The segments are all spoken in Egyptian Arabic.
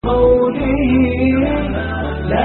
قوله لا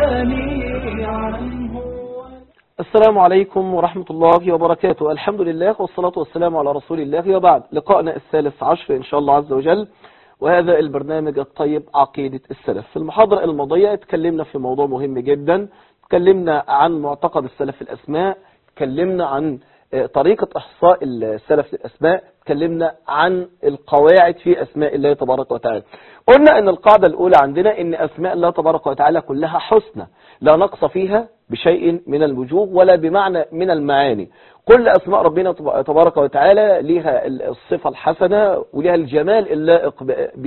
ينساني عنه السلام عليكم ورحمة الله وبركاته الحمد لله والصلاة والسلام على رسول الله وبعد لقائنا الثالث عشر إن شاء الله عز وجل وهذا البرنامج الطيب عقيدة السلف في المحاضرة الماضية اتكلمنا في موضوع مهم جدا اتكلمنا عن معتقد السلف في الأسماء اتكلمنا عن طريقة إحصاء السلف للأسماء اتكلمنا عن القواعد في أسماء الله تبارك وتعالى قلنا ان القاعدة الأولى عندنا ان أسماء الله تبارك وتعالى كلها حسنى لا نقص فيها بشيء من الوجوه ولا بمعنى من المعاني كل أسماء ربنا تبارك وتعالى لها الصفة الحسنة ولها الجمال اللائق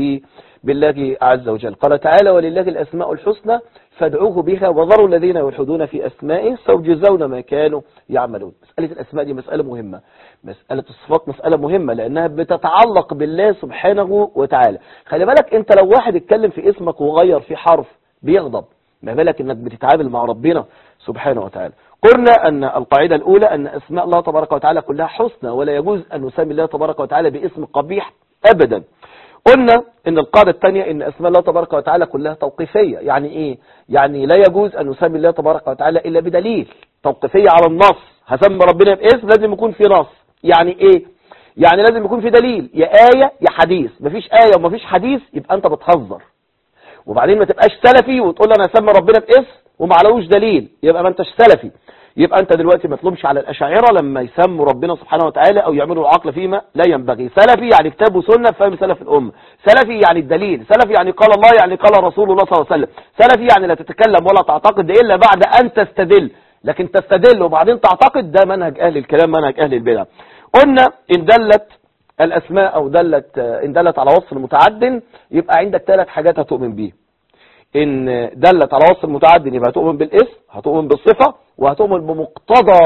بالله عز وجل قال تعالى ولله الأسماء الحسنى فادعوه بها وذروا الذين يلحدون في أسمائه سوجزون ما كانوا يعملون مسألة الأسماء دي مسألة مهمة مسألة الصفات مسألة مهمة لأنها بتتعلق بالله سبحانه وتعالى خلي بالك أنت لو واحد اتكلم في اسمك وغير في حرف بيغضب ما بالك أنك بتتعامل مع ربنا سبحانه وتعالى قلنا أن القاعدة الأولى أن أسماء الله تبارك وتعالى كلها حسنى ولا يجوز أن نسمي الله تبارك وتعالى باسم قبيح أبدا قلنا ان القاعدة الثانية ان اسماء الله تبارك وتعالى كلها توقيفية يعني ايه يعني لا يجوز ان نسمي الله تبارك وتعالى الا بدليل توقيفية على النص هسمي ربنا باسم لازم يكون في نص يعني ايه يعني لازم يكون في دليل يا آية يا حديث مفيش آية ومفيش حديث يبقى انت بتهزر وبعدين ما تبقاش سلفي وتقول انا هسمي ربنا باسم ومعلوش دليل يبقى ما انتش سلفي يبقى انت دلوقتي ما تلومش على الاشاعره لما يسموا ربنا سبحانه وتعالى او يعملوا العقل فيما لا ينبغي سلفي يعني كتاب وسنه فهم سلف الامه سلفي يعني الدليل سلفي يعني قال الله يعني قال رسول الله صلى الله عليه وسلم سلفي يعني لا تتكلم ولا تعتقد الا بعد ان تستدل لكن تستدل وبعدين تعتقد ده منهج اهل الكلام منهج اهل البدع قلنا ان دلت الاسماء او دلت ان دلت على وصف متعد يبقى عندك ثلاث حاجات هتؤمن بيه ان دلت على وصف متعد يبقى هتؤمن بالاسم هتؤمن بالصفة وهتؤمن بمقتضى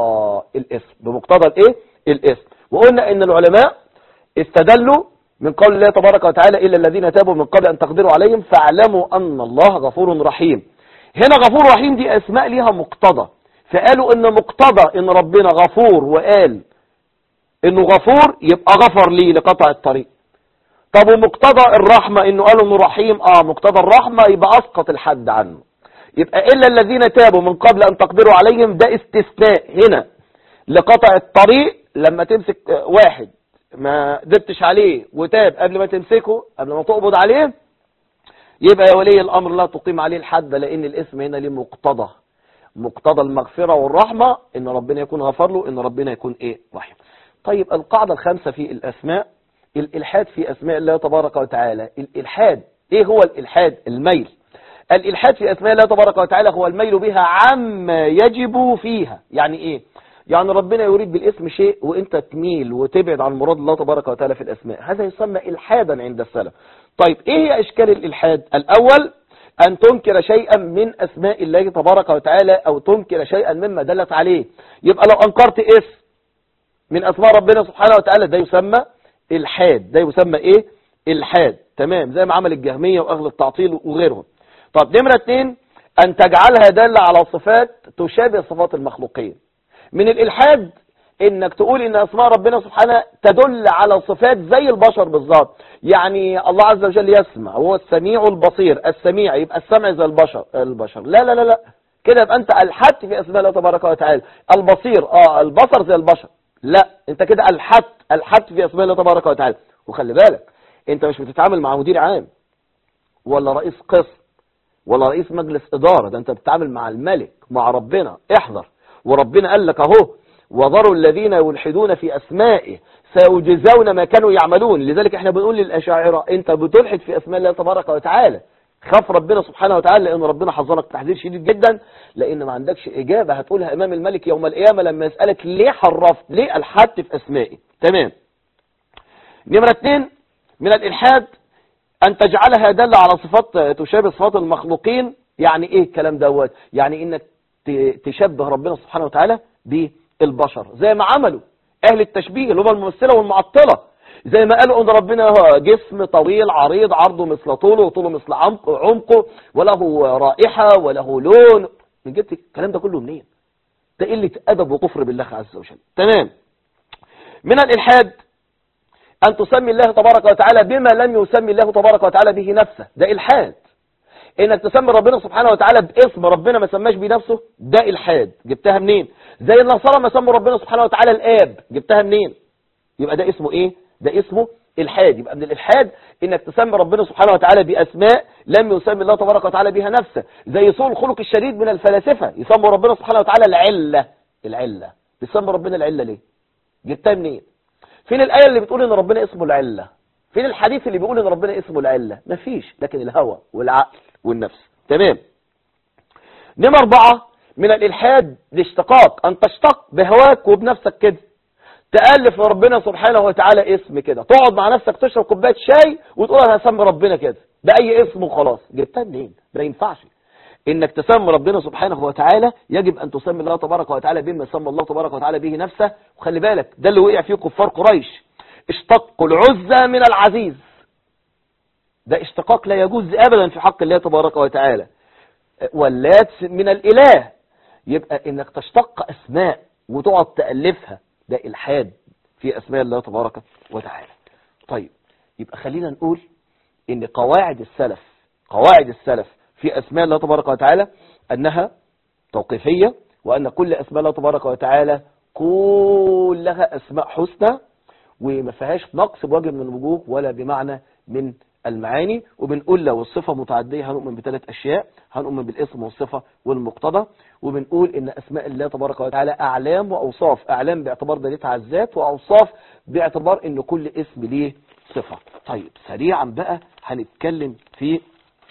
الاسم بمقتضى الايه الاسم وقلنا ان العلماء استدلوا من قول الله تبارك وتعالى الا الذين تابوا من قبل ان تقدروا عليهم فاعلموا ان الله غفور رحيم هنا غفور رحيم دي اسماء ليها مقتضى فقالوا ان مقتضى ان ربنا غفور وقال انه غفور يبقى غفر لي لقطع الطريق طب ومقتضى الرحمة انه قالوا انه رحيم اه مقتضى الرحمة يبقى اسقط الحد عنه يبقى الا الذين تابوا من قبل ان تقدروا عليهم ده استثناء هنا لقطع الطريق لما تمسك واحد ما قدرتش عليه وتاب قبل ما تمسكه قبل ما تقبض عليه يبقى يا ولي الامر لا تقيم عليه الحد لان الاسم هنا ليه مقتضى مقتضى المغفرة والرحمة ان ربنا يكون غفر له ان ربنا يكون ايه رحيم طيب القاعدة الخامسة في الاسماء الإلحاد في أسماء الله تبارك وتعالى الإلحاد إيه هو الإلحاد الميل الإلحاد في أسماء الله تبارك وتعالى هو الميل بها عما يجب فيها يعني إيه يعني ربنا يريد بالاسم شيء وانت تميل وتبعد عن مراد الله تبارك وتعالى في الأسماء هذا يسمى إلحادا عند السلف طيب إيه هي أشكال الإلحاد الأول أن تنكر شيئا من أسماء الله تبارك وتعالى أو تنكر شيئا مما دلت عليه يبقى لو أنكرت اسم من أسماء ربنا سبحانه وتعالى ده يسمى الحاد ده يسمى ايه الحاد تمام زي ما عمل الجهمية واغلى التعطيل وغيرهم طب نمرة اتنين ان تجعلها دالة على صفات تشابه صفات المخلوقين من الالحاد انك تقول ان اسماء ربنا سبحانه تدل على صفات زي البشر بالظبط يعني الله عز وجل يسمع هو السميع البصير السميع يبقى السمع زي البشر البشر لا لا لا لا كده يبقى انت الحدت في اسماء الله تبارك وتعالى البصير اه البصر زي البشر لا انت كده الحدت الحدت في اسماء الله تبارك وتعالى وخلي بالك انت مش بتتعامل مع مدير عام ولا رئيس قسم ولا رئيس مجلس اداره ده انت بتتعامل مع الملك مع ربنا احذر وربنا قال لك اهو وذروا الذين يلحدون في اسمائه سيجزون ما كانوا يعملون لذلك احنا بنقول للاشاعره انت بتلحد في اسماء الله تبارك وتعالى خاف ربنا سبحانه وتعالى لان ربنا حذرك تحذير شديد جدا لان ما عندكش اجابه هتقولها امام الملك يوم القيامه لما يسالك ليه حرفت ليه الحدت في اسمائي تمام نمره اتنين من الالحاد ان تجعلها داله على صفات تشابه صفات المخلوقين يعني ايه الكلام دوت يعني انك تشبه ربنا سبحانه وتعالى بالبشر زي ما عملوا اهل التشبيه اللي هم الممثله والمعطله زي ما قالوا ان ربنا هو جسم طويل عريض عرضه مثل طوله وطوله مثل عمقه وله رائحة وله لون من جبت الكلام ده كله منين ده قلة أدب وكفر بالله عز وجل تمام من الإلحاد أن تسمي الله تبارك وتعالى بما لم يسمي الله تبارك وتعالى به نفسه ده إلحاد انك تسمي ربنا سبحانه وتعالى باسم ربنا ما سماش بيه نفسه ده الحاد جبتها منين زي النصارى ما سموا ربنا سبحانه وتعالى الاب جبتها منين يبقى ده اسمه ايه ده اسمه الحاد يبقى من الالحاد انك تسمي ربنا سبحانه وتعالى باسماء لم يسمي الله تبارك وتعالى بها نفسه زي سوء الخلق الشديد من الفلاسفه يسموا ربنا سبحانه وتعالى العله العله بيسموا ربنا العله ليه جبتها منين فين الايه اللي بتقول ان ربنا اسمه العله فين الحديث اللي بيقول ان ربنا اسمه العله مفيش لكن الهوى والعقل والنفس تمام نمرة أربعة من الإلحاد الاشتقاق أن تشتق بهواك وبنفسك كده تألف لربنا سبحانه وتعالى اسم كده تقعد مع نفسك تشرب كوبايه شاي وتقول انا هسمي ربنا كده بأي اسم وخلاص جبتها منين ما ينفعش انك تسمي ربنا سبحانه وتعالى يجب ان تسمي الله تبارك وتعالى بما سمى الله تبارك وتعالى به نفسه وخلي بالك ده اللي وقع فيه كفار قريش اشتقوا العزة من العزيز ده اشتقاق لا يجوز ابدا في حق الله تبارك وتعالى واللات من الاله يبقى انك تشتق اسماء وتقعد تالفها ده الحاد في اسماء الله تبارك وتعالى طيب يبقى خلينا نقول ان قواعد السلف قواعد السلف في اسماء الله تبارك وتعالى انها توقيفيه وان كل اسماء الله تبارك وتعالى كلها اسماء حسنى وما فيهاش نقص بوجه من الوجوه ولا بمعنى من المعاني وبنقول لو الصفة متعدية هنؤمن بثلاث أشياء هنؤمن بالاسم والصفة والمقتضى وبنقول إن أسماء الله تبارك وتعالى أعلام وأوصاف أعلام باعتبار دليلتها على الذات وأوصاف باعتبار إن كل اسم ليه صفة طيب سريعا بقى هنتكلم في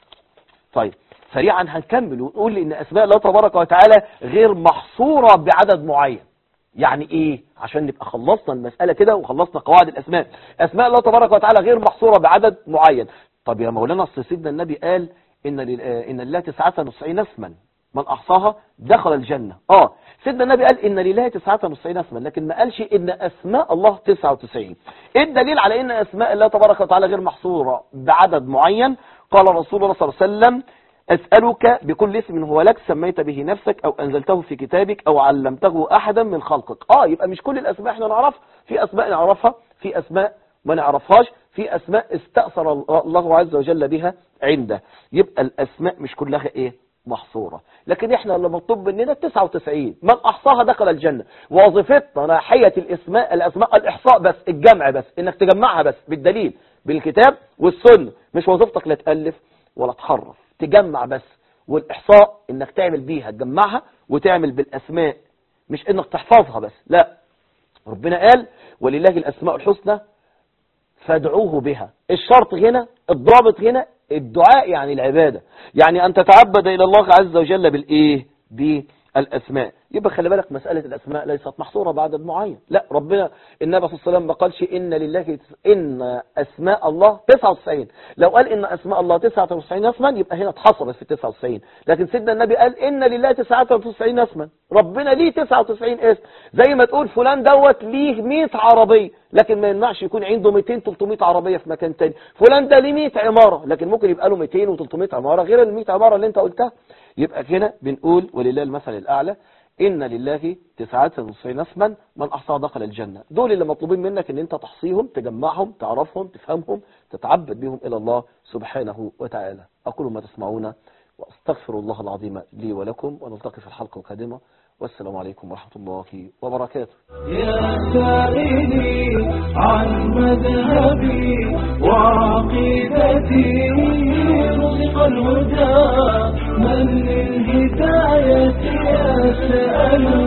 طيب سريعا هنكمل ونقول إن أسماء الله تبارك وتعالى غير محصورة بعدد معين يعني ايه عشان نبقى خلصنا المسألة كده وخلصنا قواعد الاسماء اسماء الله تبارك وتعالى غير محصورة بعدد معين طب يا مولانا اصل سيدنا النبي قال ان لل- آه، ان لله 99 اسما من احصاها دخل الجنة اه سيدنا النبي قال ان لله 99 اسما لكن ما قالش ان اسماء الله 99 ايه الدليل على ان اسماء الله تبارك وتعالى غير محصورة بعدد معين قال رسول الله صلى الله عليه وسلم أسألك بكل اسم هو لك سميت به نفسك أو أنزلته في كتابك أو علمته أحدا من خلقك آه يبقى مش كل الأسماء احنا نعرفها في أسماء نعرفها في أسماء ما نعرفهاش في أسماء استأثر الله عز وجل بها عنده يبقى الأسماء مش كلها إيه محصورة لكن احنا اللي مطلوب مننا 99 من أحصاها دخل الجنة وظيفتنا ناحية الاسماء الأسماء الإحصاء بس الجمع بس إنك تجمعها بس بالدليل بالكتاب والسنة مش وظيفتك لا تألف ولا تحرف تجمع بس والإحصاء إنك تعمل بيها تجمعها وتعمل بالأسماء مش إنك تحفظها بس لا ربنا قال ولله الأسماء الحسنى فادعوه بها الشرط هنا الضابط هنا الدعاء يعني العبادة يعني أن تتعبد إلى الله عز وجل بالإيه بالأسماء يبقى خلي بالك مسألة الأسماء ليست محصورة بعدد معين لا ربنا النبي صلى الله عليه وسلم ما قالش إن لله إن أسماء الله 99 لو قال إن أسماء الله 99 اسما يبقى هنا اتحصرت في 99 لكن سيدنا النبي قال إن لله 99 اسما ربنا ليه 99 اسم زي ما تقول فلان دوت ليه 100 عربية لكن ما يمنعش يكون عنده 200 300 عربية في مكان تاني فلان ده ليه 100 عمارة لكن ممكن يبقى له 200 و300 عمارة غير ال 100 عمارة اللي انت قلتها يبقى هنا بنقول ولله المثل الأعلى إن لله 99 اسما من أحصاها دخل الجنة دول اللي مطلوبين منك ان انت تحصيهم تجمعهم تعرفهم تفهمهم تتعبد بهم إلى الله سبحانه وتعالى أقول ما تسمعون وأستغفر الله العظيم لي ولكم ونلتقي في الحلقة القادمة والسلام عليكم ورحمة الله وبركاته يا سائلي عن مذهبي وعقيدتي رزق الهدى من للهداية يسأل